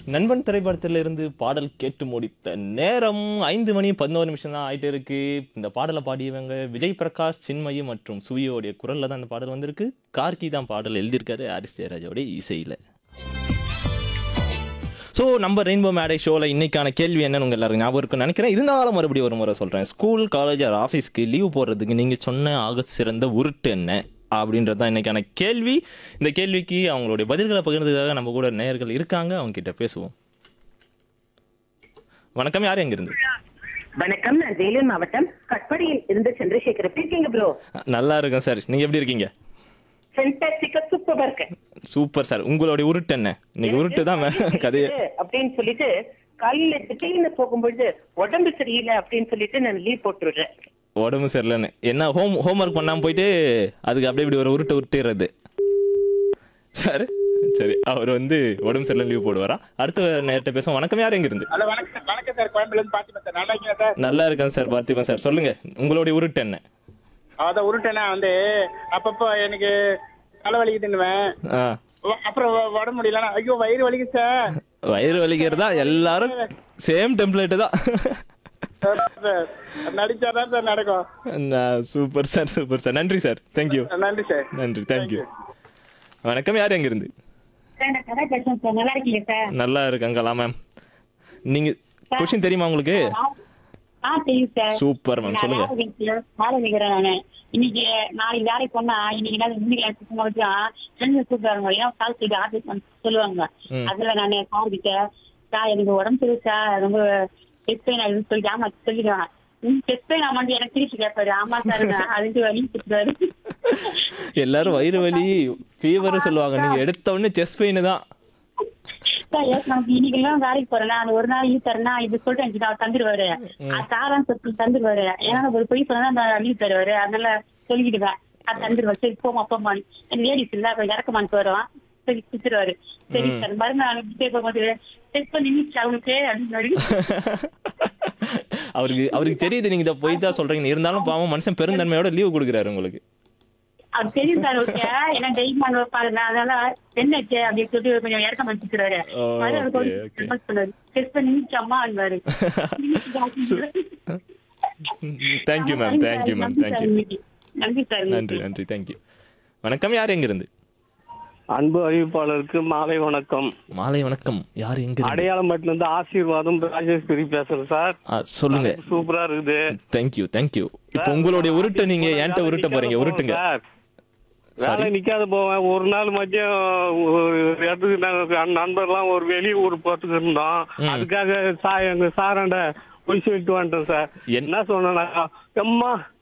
நண்பன் திரைப்படத்திலிருந்து பாடல் கேட்டு முடித்த நேரம் ஐந்து மணி பதினோரு நிமிஷம் தான் ஆயிட்டு இருக்கு இந்த பாடலை பாடியவங்க விஜய் பிரகாஷ் சின்மயி மற்றும் சுவியோடைய குரல்ல தான் இந்த பாடல் வந்திருக்கு கார்கி தான் பாடல் எழுதியிருக்காரு ஹாரிஸ் ஜெயராஜோடைய இசையில ஸோ நம்ம ரெயின்போ மேடை ஷோவில் இன்னைக்கான கேள்வி என்னன்னு உங்க எல்லாரும் ஞாபகம் இருக்குன்னு நினைக்கிறேன் இருந்தாலும் மறுபடியும் ஒரு முறை சொல்கிறேன் ஸ்கூல் காலேஜ் ஆர் ஆஃபீஸ்க்கு லீவ் போடுறதுக்கு நீங்கள் சொன்ன ஆக சிறந்த உருட்டு என்ன அப்படின்றது தான் இன்னைக்கான கேள்வி இந்த கேள்விக்கு அவங்களுடைய பதில்களை பகிர்ந்ததுக்காக நம்ம கூட நேயர்கள் இருக்காங்க அவங்க கிட்ட பேசுவோம் வணக்கம் யார் எங்கிருந்து வணக்கம் நான் வேலூர் மாவட்டம் கட்படியில் இருந்து சந்திரசேகர் எப்படி இருக்கீங்க ப்ரோ நல்லா இருக்கேன் சார் நீங்கள் எப்படி இருக்கீங்க ஃபென்டாஸ்டிக்கா சூப்பரா இருக்கு சூப்பர் சார் உங்களுடைய உருட்டு என்ன இன்னைக்கு உருட்டு தான் மே- கதையே அப்படின்னு சொல்லிட்டு காலையில திடீர்னு போகும்பொழுது உடம்பு சரியில்லை அப்படின்னு சொல்லிட்டு நான் லீவ் போட்டுடுறேன் உடம்பு சரியில்லைன்னு என்ன ஹோம் ஹோம்ஒர்க் பண்ணாமல் போயிட்டு அதுக்கு அப்படியே இப்படி ஒரு உருட்டு உருட்டிடுறது சார் சரி அவர் வந்து உடம்பு சரியில்லை லீவ் போடுவாரா அடுத்த நேரத்தை பேசுவோம் வணக்கம் யார் எங்கிருந்து ஹலோ வணக்கம் வணக்கம் சார் கோயம்புல இருந்து பாத்திமா சார் நல்லா இருக்கீங்க சார் நல்லா இருக்கேன் சார் பார்த்திபன் சார் சொல்லுங்க உங்களுடைய உருட்டு என்ன அதான் உருட்டேனா வந்து அப்பப்போ எனக்கு தலை வலிக்குதுன்னுவேன் ஆ வ- அப்புறம் வ- உடம்பு முடியலன்னா ஐயோ வயிறு வலிக்குது சார் வயிறு வலிக்கிறதா எல்லாரும் சேம் டெம்ப்ளேட்டு தான் சார், சார், நடிச்சாதான் சார் நடக்கும் சூப்பர் சார் சூப்பர் சார் நன்றி சார் தேங்க்யூ நன்றி சார் நன்றி தேங்க்யூ வணக்கம் யார் எங்கிருந்து சார் நான் கதை பேசுறேன் சார் நல்லா இருக்கீங்க சார் நல்லா இருக்கங்களா மேம் நீங்க கொஸ்டின் தெரியுமா உங்களுக்கு ஆ தெரியும் சார் சூப்பர் மேம் சொல்லுங்க வேலை வைக்கிறேன் நானு இன்னைக்கு நாளைக்கு வேலைக்கு போனா இன்னைக்கு என்ன இன்னைக்கு எனக்கு போகும்போது ஃப்ரெண்ட்ஸ் கூப்பிடுறாங்க ஏன் கால் செய்து ஆஃபீஸ் சொல்லுவாங்க ம். அதுல நான் சார் கிட்ட சார் எனக்கு உடம்பு சரி சார் ரொம்ப டெஸ்ட் பெயின் ஆகுதுன்னு சொல்லிட்டு ஆமா சொல்லிடுவேன் டெஸ்ட் பெயின் ஆமாண்டு எனக்கு திருச்சி கேட்பாரு ஆமா சார் அதுக்கு வலி கொடுத்துருவாரு எல்லாரும் வயிறு வலி ஃபீவர் சொல்லுவாங்க நீங்க எடுத்த உடனே செஸ்ட் பெயின் தான் சார் yes, நமக்கு இன்னைக்கெல்லாம் வேலைக்கு போறேன் நான் ஒரு நாள் லீவ் தரேன்னா இது சொல்லிட்டு எனக்கு அவர் தந்துருவாரு சாரான்னு சொல்லி தந்துருவாரு ஏன்னா ஒரு பொய் சொன்னா நான் லீவ் தருவாரு அதனால சொல்லிக்கிடுவேன் அது தந்துருவாரு சரி போமா போமா லேடிஸ் இல்ல அப்ப இறக்கமான்னு வரும் சரி குத்துருவாரு சரி சார் மறுநாள் வீட்டுக்கு போகும்போது செக் பண்ணி நின்னுச்சு அவனுக்கு அப்படின்னு அவருக்கு அவருக்கு தெரியுது நீங்க இதை போய் தான் சொல்றீங்க இருந்தாலும் பாவம் மனுஷன் பெருந்தன்மையோட லீவு கொடுக்குறாரு உங்களுக்கு அவர் தெரியும் சார் ஓகே ஏன்னா டெய்லி பண்ண வைப்பாங்க அதனால என்னாச்சு அப்படின்னு சொல்லிட்டு கொஞ்சம் இறக்க மாட்டிக்கிறாரு ஓ, okay, okay. டெஸ்ட் பண்ணி நின்னுச்சு அம்மா அன்பாரு thank you ma'am thank you ma'am thank you நன்றி சார் நன்றி நன்றி தேங்க்யூ வணக்கம் யார் எங்கிருந்து அன்பு அறிவிப்பாளருக்கு மாலை வணக்கம் மாலை வணக்கம் யார் எங்க அடையாளம்பட்டில இருந்து ஆசீர்வாதம் ராஜேஸ்வரி பேசுறேன் சார் சொல்லுங்க சூப்பரா இருக்குது தேங்க்யூ தேங்க்யூ இப்போ உங்களுடைய உருட்டை நீங்க என்கிட்ட உருட்ட போறீங்க உருட்டுங்க சார் வேலை நிக்காத போவேன் ஒரு நாள் மதியம் ஒரு இடத்துக்கு நாங்க நண்பர்லாம் ஒரு வெளியூர் போறதுக்கு இருந்தோம் ம். அதுக்காக சா எங்க சாராண்ட போய் சொல்லிட்டு வந்துட்டோம் சார் என்ன- என்ன சொன்னா அம்மா